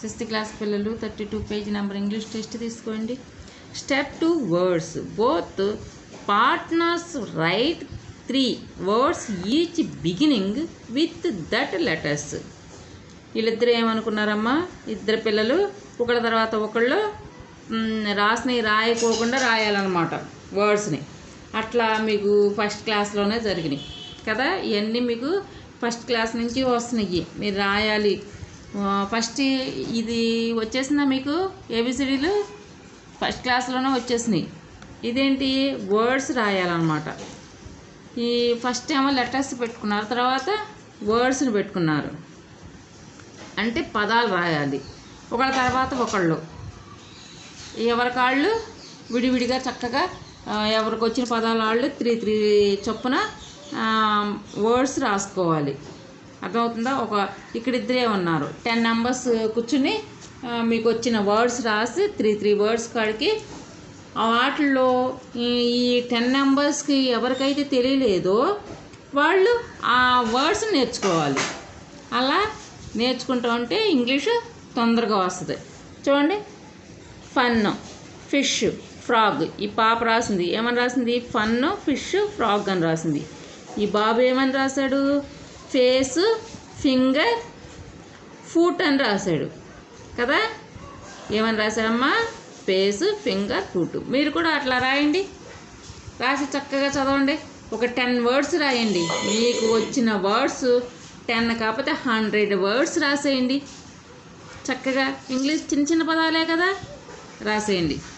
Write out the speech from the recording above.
sixth class పిల్లలు thirty two page number English test తీసుకోండి step two words both partners write three words each beginning with that letters వీళ్ళిద్దరు ఏమనుకున్నారమ్మా ఇద్దరు పిల్లలు ఒకళ్ళ తర్వాత ఒకళ్ళు మ్, రాసినవి రాయకోకుండా రాయాలన్నమాట వర్డ్స్ని అట్లా మీకు ఫస్ట్ క్లాస్లోనే జరిగినాయి కదా ఇవన్నీ మీకు ఫస్ట్ క్లాస్ నుంచి వస్తున్నాయి మీరు రాయాలి ఆ, ఫస్ట్ ఇది వచ్చేసిందా మీకు ఏబిసిడీలు ఫస్ట్ క్లాస్లోనే వచ్చేసినాయి ఇదేంటి వర్డ్స్ రాయాలన్నమాట ఈ ఫస్ట్ ఏమో లెటర్స్ పెట్టుకున్నారు తర్వాత వర్డ్స్ని పెట్టుకున్నారు అంటే పదాలు రాయాలి ఒకళ్ళ తర్వాత ఒకళ్ళు ఎవరి కాళ్ళు విడివిడిగా చక్కగా ఆ, ఎవరికి వచ్చిన పదాల వాళ్ళు త్రీ త్రీ చొప్పున వర్డ్స్ రాసుకోవాలి అర్థమవుతుందా ఒక ఇక్కడ ఇద్దరే ఉన్నారు టెన్ నెంబర్స్ కూర్చుని ఆ, మీకు వచ్చిన వర్డ్స్ రాసి త్రీ త్రీ వర్డ్స్ కాడికి ఆ వాటిల్లో ఈ టెన్ నెంబర్స్కి ఎవరికైతే తెలియలేదో వాళ్ళు ఆ వర్డ్స్ నేర్చుకోవాలి అలా నేర్చుకుంటూ ఉంటే ఇంగ్లీష్ తొందరగా వస్తుంది చూడండి ఫన్ ఫిష్ ఫ్రాగ్ ఈ పాప రాసింది ఏమని రాసింది ఫన్ ఫిష్ ఫ్రాగ్ అని రాసింది ఈ బాబు ఏమని రాశాడు ఫేస్ ఫింగర్ ఫూట్ అని రాశాడు కదా ఏమని రాశాడమ్మా ఫేస్ ఫింగర్ ఫూట్ మీరు కూడా అట్లా రాయండి రాసి చక్కగా చదవండి ఒక టెన్ వర్డ్స్ రాయండి మీకు వచ్చిన వర్డ్స్ టెన్ కాకపోతే హండ్రెడ్ వర్డ్స్ రాసేయండి చక్కగా ఇంగ్లీష్ చిన్న చిన్న పదాలే కదా రాసేయండి